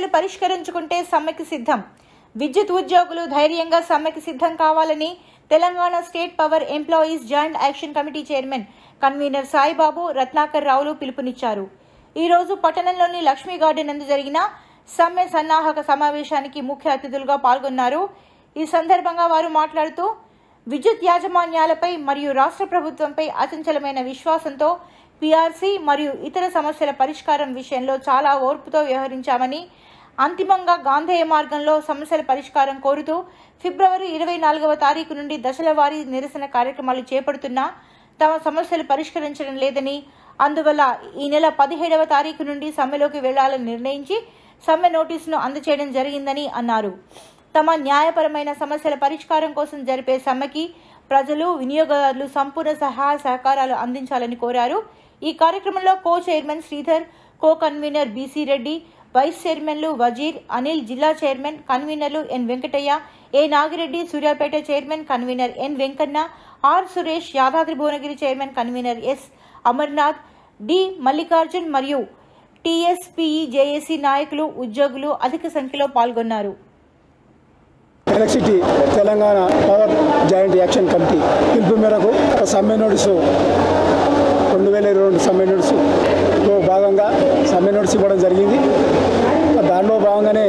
పరిష్కరించుకుంటే సమ్మెకి సిద్ధం విద్యుత్ ఉద్యోగులు ధైర్యంగా సమ్మెకి సిద్ధం కావాలని Telangana state power employees joint action committee chairman convener Saibabu Ratnakar రావులు పిలుపునిచ్చారు ఈ రోజు పట్టణంలోని లక్ష్మీ గార్డెన్ నందు జరిగిన సమ్మె సన్నాహక సమావేశానికి ముఖ్య అతిథులుగా పాల్గొన్నారు ఈ సందర్భంగా వారు మాట్లాడుతూ విద్యుత్ యాజమాన్యాలపై మరియు రాష్ట్ర ప్రభుత్వంపై అచంచలమైన విశ్వాసంతో పీఆర్సీ మరియు ఇతర సమస్యల పరిష్కారం విషయంలో చాలా ఓర్పుతో వ్యవహరించామని అంతిమంగా గాంధేయ మార్గంలో సమస్యల పరిష్కారం కోరుతూ ఫిబ్రవరి ఇరవై నాలుగవ తారీఖు నుండి దశల వారీ నిరసన కార్యక్రమాలు చేపడుతున్నా తమ సమస్యలు పరిష్కరించడం లేదని అందువల్ల ఈ నెల పదిహేడవ తారీఖు నుండి సమ్మెలోకి వెళ్లాలని నిర్ణయించి సమ్మె నోటీసును అందజేయడం జరిగిందని అన్నారు తమ న్యాయపరమైన సమస్యల పరిష్కారం కోసం జరిపే సమ్మెకి ప్రజలు వినియోగదారులు సంపూర్ణ సహాయ సహకారాలు అందించాలని కోరారు ఈ కార్యక్రమంలో co chairman Sridhar co convener BC Reddy vice చైర్మన్లు వజీర్ అనిల్ జిల్లా చైర్మన్ కన్వీనర్లు N Venkataiah A Nagireddy Suryapet chairman convener N Venkanna R Suresh Yadadri Bhuvanagiri chairman convener S Amarnath D Mallikarjun మరియు టీఎస్పీఈ జేఏసీ నాయకులు ఉద్యోగులు అధిక సంఖ్యలో పాల్గొన్నారు electricity Telangana power joint action committee పిలుపు మేరకు ఒక సమ్మె నోటీసు రెండు వేల ఇరవై రెండు సమ్మె నోటీసులో భాగంగా సమ్మె నోటీసు ఇవ్వడం జరిగింది దానిలో భాగంగానే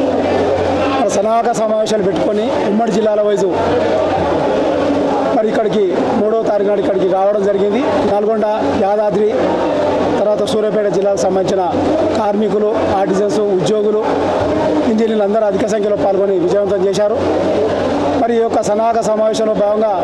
మన సన్నాహక సమావేశాలు పెట్టుకొని ఉమ్మడి జిల్లాల వైజు మరి ఇక్కడికి మూడో తారీఖు నాడు ఇక్కడికి రావడం జరిగింది నల్గొండ యాదాద్రి తర్వాత సూర్యాపేట జిల్లాకు సంబంధించిన కార్మికులు ఆర్టిజన్స్ ఉద్యోగులు ఇంజనీర్లు అందరూ అధిక సంఖ్యలో పాల్గొని విజయవంతం చేశారు మరి ఈ యొక్క సన్నాహక సమావేశంలో భాగంగా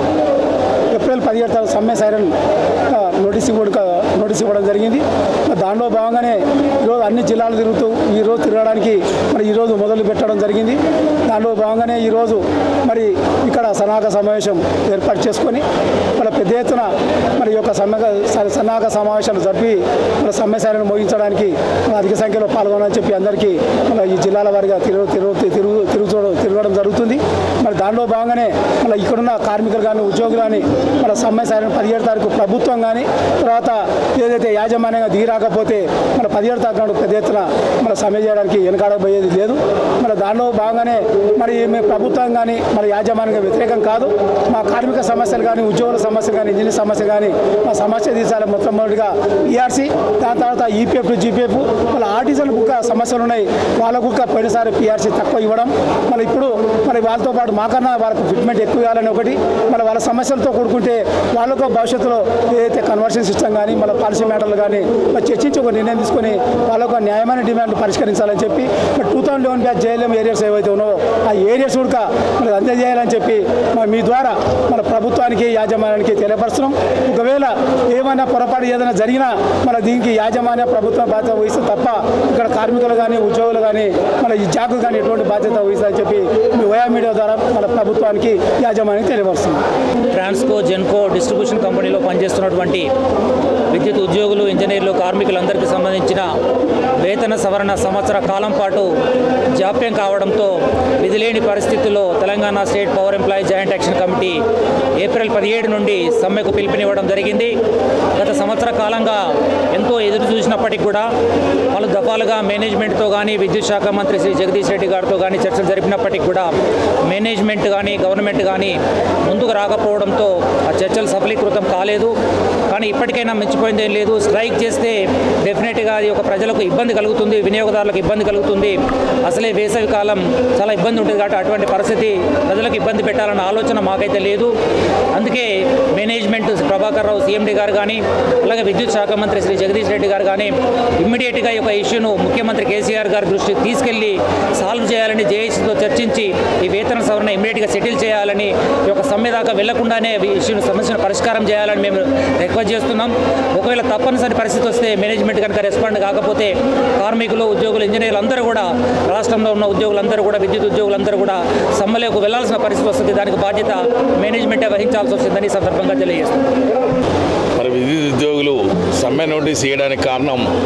ఏప్రిల్ పదిహేడు తారీఖు సమ్మె సైరన్ ఆ, నోటీస్ ఇవ్వడం నోటీస్ ఇవ్వడం జరిగింది మరి దానిలో భాగంగానే ఈరోజు అన్ని జిల్లాలు తిరుగుతూ ఈరోజు తిరగడానికి మరి ఈరోజు మొదలు పెట్టడం జరిగింది దానిలో భాగంగానే ఈరోజు మరి ఇక్కడ సన్నాహక సమావేశం ఏర్పాటు చేసుకొని మన పెద్ద ఎత్తున మరి ఈ యొక్క సమ్మె సన్నాహక సమావేశాలు జరిపి మన సమ్మె సైరన్ ముగించడానికి మన అధిక సంఖ్యలో పాల్గొనాలని చెప్పి అందరికీ మన ఈ జిల్లాల వారిగా తిరుగు తిరుగు తిరుగు తిరుగుతూ తిరగడం జరుగుతుంది మరి దానిలో భాగంగానే మన ఇక్కడున్న కార్మికులు కానీ ఉద్యోగులు కానీ మన సమ్మె సారిన పదిహేడు తారీఖు ప్రభుత్వం కానీ తర్వాత ఏదైతే యాజమాన్యంగా దిగిరాకపోతే మన పదిహేడు తారీఖు నాడు పెద్ద ఎత్తున మన సమ్మె చేయడానికి వెనకాడబోయేది లేదు మన దానిలో భాగంగానే మరి మేము ప్రభుత్వం కానీ మన యాజమాన్యంగా వ్యతిరేకం కాదు మా కార్మిక సమస్యలు కానీ ఉద్యోగుల సమస్యలు కానీ ఇంజనీర్ సమస్య కానీ మా సమస్య తీర్చాలి మొట్టమొదటిగా ఈఆర్సీ దాని తర్వాత ఈపీఎఫ్ జీపీఎఫ్ మళ్ళీ ఆర్టిజన్ కుక్క సమస్యలు ఉన్నాయి వాళ్ళకు కుక్క పోయినసారి పిఆర్సీ తక్కువ ఇవ్వడం మళ్ళీ ఇప్పుడు మరి వాళ్ళతో పాటు మాకన్నా వాళ్ళకు ఫిట్మెంట్ ఎక్కువ ఇవ్వాలని ఒకటి మళ్ళీ వాళ్ళ సమస్యలతో కూడుకుంటే వాళ్ళకు భవిష్యత్తులో ఏదైతే కన్వర్షన్ సిస్టమ్ కానీ మళ్ళీ పాలసీ మ్యాటర్లు కానీ మరి చర్చించి ఒక నిర్ణయం తీసుకొని వాళ్ళకు న్యాయమైన డిమాండ్లు పరిష్కరించాలని చెప్పి మరి two thousand eleven batch JLM areas ఏవైతే ఉన్నాయో ఆ ఏరియాస్ కూడా మరి అందజేయాలని చెప్పి మరి మీ ద్వారా మన ప్రభుత్వానికి యాజమాన్యానికి తెలియపరుస్తున్నాం ఒకవేళ ఏమైనా పొరపాటు ఏదైనా జరిగినా మన దీనికి యాజమాన్య ప్రభుత్వం బాధ్యత వహిస్తే తప్ప ఇక్కడ కార్మికులు కానీ ఉద్యోగులు కానీ మన ఈ జాకు కానీ ఎటువంటి బాధ్యత వహిస్తుందని చెప్పి మీ వయా మీడియా ద్వారా మన ప్రభుత్వానికి యాజమాన్యానికి తెలియపరుస్తున్నాం ట్రాన్స్కో జెన్కో డిస్ట్రిబ్యూషన్ కంపెనీలో పనిచేస్తున్నటువంటి విద్యుత్ ఉద్యోగులు ఇంజనీర్లు కార్మికులందరికీ సంబంధించిన వేతన సవరణ సంవత్సర కాలం పాటు జాప్యం కావడంతో విధిలేని పరిస్థితుల్లో Telangana state power employee joint action committee April పదిహేడు నుండి సమ్మెకు పిలుపునివ్వడం జరిగింది గత సంవత్సర కాలంగా ఎంతో ఎదురు చూసినప్పటికీ కూడా పలు దఫాలుగా మేనేజ్మెంట్తో కానీ విద్యుత్ శాఖ మంత్రి శ్రీ జగదీష్ రెడ్డి గారితో కానీ చర్చలు జరిపినప్పటికీ కూడా మేనేజ్మెంట్ కానీ గవర్నమెంట్ కానీ ముందుకు రాకపోవడంతో ఆ చర్చలు సఫలీకృతం కాలేదు కానీ ఇప్పటికైనా మించిపోయింది ఏం లేదు స్ట్రైక్ చేస్తే డెఫినెట్గా అది ఒక ప్రజలకు ఇబ్బంది కలుగుతుంది వినియోగదారులకు ఇబ్బంది కలుగుతుంది అసలే వేసవి కాలం చాలా ఇబ్బంది ఉంటుంది కాబట్టి అటువంటి పరిస్థితి ప్రజలకు ఇబ్బంది పెట్టాలన్న ఆలోచన మాకైతే లేదు అందుకే మేనేజ్మెంట్ ప్రభాకర్ రావు సీఎండీ గారు కానీ అలాగే విద్యుత్ శాఖ మంత్రి శ్రీ జగదీష్ రెడ్డి గారు కానీ ఇమ్మీడియట్గా ఈ యొక్క ఇష్యూను ముఖ్యమంత్రి కేసీఆర్ గారి దృష్టికి తీసుకెళ్లి సాల్వ్ చేయాలని జేఏసీతో చర్చించి ఈ వేతన సవరణ ఇమ్మీడియట్గా సెటిల్ చేయాలని ఈ యొక్క సమ్మె దాకా వెళ్లకుండానే ఈ ఇష్యూను సమస్యను పరిష్కారం చేయాలని మేము రిక్వెస్ట్ చేస్తున్నాం ఒకవేళ తప్పనిసరి పరిస్థితి వస్తే మేనేజ్మెంట్ కనుక రెస్పాండ్ కాకపోతే కార్మికులు ఉద్యోగులు ఇంజనీర్లు అందరూ కూడా రాష్ట్రంలో ఉన్న ఉద్యోగులందరూ కూడా విద్యుత్ ఉద్యోగులందరూ కూడా సమ్మెలోకి వెళ్లాల్సిన పరిస్థితి వస్తుంది దానికి బాధ్యత మేనేజ్మెంటే వహించాల్సి వస్తుందని ఈ సందర్భంగా తెలియజేస్తున్నాం మరి విద్యుత్ ఉద్యోగులు సమ్మె నోటీస్ ఇవ్వడానికి కారణం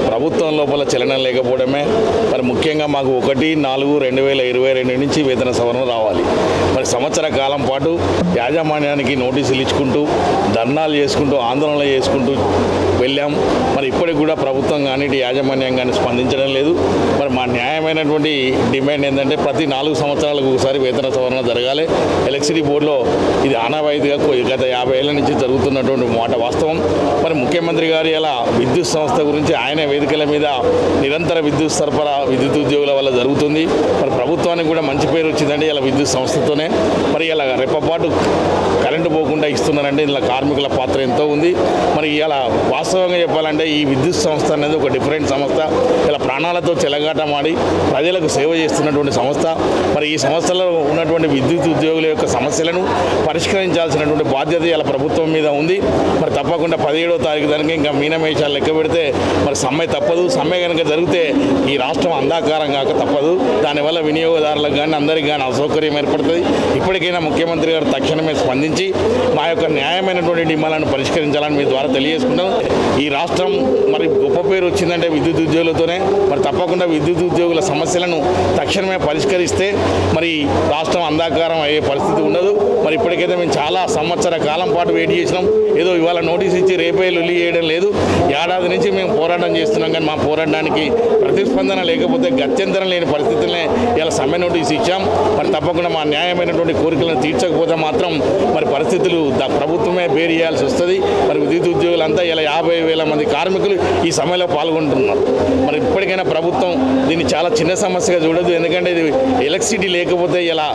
ప్రభుత్వం లోపల చలనం లేకపోవడమే మరి ముఖ్యంగా మాకు ఒకటి నాలుగు రెండు వేల ఇరవై రెండు నుంచి వేతన సవరణ రావాలి మరి సంవత్సర కాలం పాటు యాజమాన్యానికి నోటీసులు ఇచ్చుకుంటూ ధర్నాలు చేసుకుంటూ ఆందోళనలు చేసుకుంటూ వెళ్ళాం మరి ఇప్పటికి కూడా ప్రభుత్వం కానీ ఇటు యాజమాన్యం కానీ స్పందించడం లేదు మరి మా న్యాయమైనటువంటి డిమాండ్ ఏంటంటే ప్రతి నాలుగు సంవత్సరాలకు ఒకసారి వేతన సవరణ జరగాలి ఎలక్ట్రిసిటీ బోర్డులో ఇది ఆనవాయితీగా కొ- గత యాభై ఏళ్ళ నుంచి జరుగుతున్నటువంటి మాట వాస్తవం మరి ముఖ్యమంత్రి గారు ఇలా విద్యుత్ సంస్థ గురించి ఆయన వేదికల మీద నిరంతర విద్యుత్ సరఫరా విద్యుత్ ఉద్యోగుల వల్ల జరుగుతుంది మరి ప్రభుత్వానికి కూడా మంచి పేరు వచ్చిందంటే ఇలా విద్యుత్ సంస్థతోనే మరి ఇలా రెప్పపాటు కరెంటు పోకుండా ఇస్తున్నారంటే ఇలా కార్మికుల పాత్ర ఎంతో ఉంది మరి ఇలా వాస్తవంగా చెప్పాలంటే ఈ విద్యుత్ సంస్థ అనేది ఒక డిఫరెంట్ సంస్థ ఇలా ప్రాణాలతో చెలగాటమాడి ప్రజలకు సేవ చేస్తున్నటువంటి సంస్థ మరి ఈ సంస్థలో ఉన్నటువంటి విద్యుత్ ఉద్యోగుల యొక్క సమస్యలను పరిష్కరించాల్సినటువంటి బాధ్యత ఇలా ప్రభుత్వం మీద ఉంది మరి తప్పకుండా పదిహేడో తారీఖు దానికి ఇంకా మీనమేషాలు లెక్క పెడితే మరి సమ్మె తప్పదు సమ్మె కనుక జరిగితే ఈ రాష్ట్రం అంధాకారం కాక తప్పదు దానివల్ల వినియోగదారులకు కానీ అందరికీ కానీ అసౌకర్యం ఏర్పడుతుంది ఇప్పటికైనా ముఖ్యమంత్రి గారు తక్షణమే స్పందించి మా యొక్క న్యాయమైనటువంటి డిమాండ్లను పరిష్కరించాలని మీ ద్వారా తెలియజేసుకుంటాం ఈ రాష్ట్రం మరి గొప్ప పేరు వచ్చిందంటే విద్యుత్ ఉద్యోగులతోనే మరి తప్పకుండా విద్యుత్ ఉద్యోగుల సమస్యలను తక్షణమే పరిష్కరిస్తే మరి రాష్ట్రం అంధాకారం అయ్యే పరిస్థితి ఉండదు మరి ఇప్పటికైతే మేము చాలా సంవత్సర కాలం పాటు వెయిట్ చేసినాం ఏదో ఇవాళ నోటీస్ ఇచ్చి రేపే లొల్లి చేయడం లేదు ఏడాది నుంచి మేము పోరాటం చేస్తున్నాం కానీ మా పోరాటానికి ప్రతిస్పందన లేకపోతే గత్యంతరం లేని పరిస్థితులనే ఇలా సమ్మె నోటీస్ ఇచ్చాం మరి తప్పకుండా మా న్యాయమైనటువంటి కోరికలను తీర్చకపోతే మాత్రం మరి పరిస్థితులు ద- ప్రభుత్వమే బేర్ చేయాల్సి వస్తుంది మరి విద్యుత్ ఉద్యోగులంతా ఇలా యాభై వేల మంది కార్మికులు ఈ సమ్మెలో పాల్గొంటున్నారు మరి ఇప్పటికైనా ప్రభుత్వం దీన్ని చాలా చిన్న సమస్యగా చూడదు ఎందుకంటే ఇది ఎలక్ట్రిసిటీ లేకపోతే ఇలా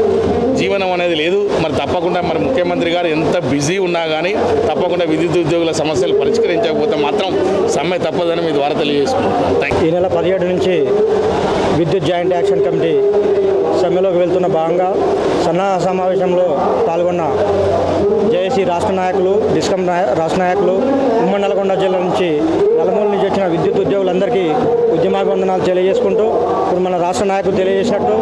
జీవనం అనేది లేదు మరి తప్పకుండా మరి ముఖ్యమంత్రి గారు ఎంత బిజీ ఉన్నా కానీ తప్పకుండా విద్యుత్ ఉద్యోగుల సమస్యలు పరిష్కరించకపోతే మాత్రం సమ్మె తప్పదని మీ ద్వారా తెలియజేసుకుంటున్నాను థ్యాంక్ ఈ నెల పదిహేడు నుంచి విద్యుత్ జాయింట్ యాక్షన్ కమిటీ సమ్మెలోకి వెళ్తున్న భాగంగా సన్నాహ సమావేశంలో పాల్గొన్న జేఏసీ రాష్ట్ర నాయకులు డిస్కమ్ నాయ- రాష్ట్ర నాయకులు ఉమ్మడి నల్గొండ జిల్లా నుంచి నలుమూల నుంచి వచ్చిన విద్యుత్ ఉద్యోగులందరికీ ఉద్యమాభివందనాలు తెలియజేసుకుంటూ ఇప్పుడు మన రాష్ట్ర నాయకులు తెలియజేసినట్టు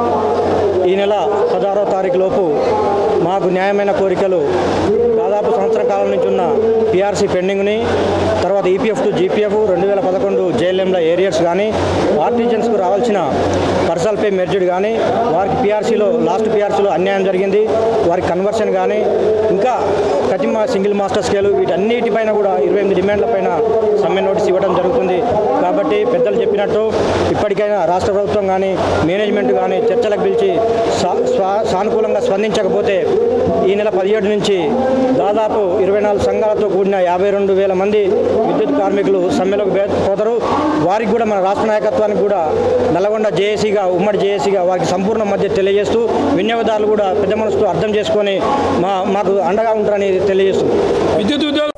ఈ నెల పదహారో తారీఖు లోపు మాకు న్యాయమైన కోరికలు దాదాపు సంవత్సరం కాలం నుంచి ఉన్న పిఆర్సీ పెండింగ్ని తర్వాత ఈపీఎఫ్ టు జీపీఎఫ్ రెండు వేల పదకొండు జేఎల్ఎంల ఏరియర్స్ కానీ ఆర్టిజన్స్కు రావాల్సిన పర్సనల్ పే మెర్జ్డ్ కానీ వారికి పిఆర్సీలో లాస్ట్ పిఆర్సీలో అన్యాయం జరిగింది వారికి కన్వర్షన్ కానీ ఇంకా కటిమ సింగిల్ మాస్టర్ స్కేలు వీటన్నిటిపైన కూడా ఇరవై ఎనిమిది డిమాండ్లపైన సమ్మె నోటీస్ ఇవ్వడం జరుగుతుంది కాబట్టి పెద్దలు చెప్పినట్టు ఇప్పటికైనా రాష్ట్ర ప్రభుత్వం కానీ మేనేజ్మెంట్ కానీ చర్చలకు పిలిచి సా- స్వా- సానుకూలంగా స్పందించకపోతే ఈ నెల పదిహేడు నుంచి దాదాపు ఇరవై నాలుగు సంఘాలతో కూడిన యాభై రెండు వేల మంది విద్యుత్ కార్మికులు సమ్మెలోకి బే- పోతారు వారికి కూడా మన రాష్ట్ర నాయకత్వానికి కూడా నల్లగొండ జేఏసీగా ఉమ్మడి జేఏసీగా వారికి సంపూర్ణ మధ్య తెలియజేస్తూ వినియోగదారులు కూడా పెద్ద మనసుతో అర్థం చేసుకొని మా మాకు అండగా ఉంటారని తెలియజేస్తుంది విద్యుత్ ఉద్యోగ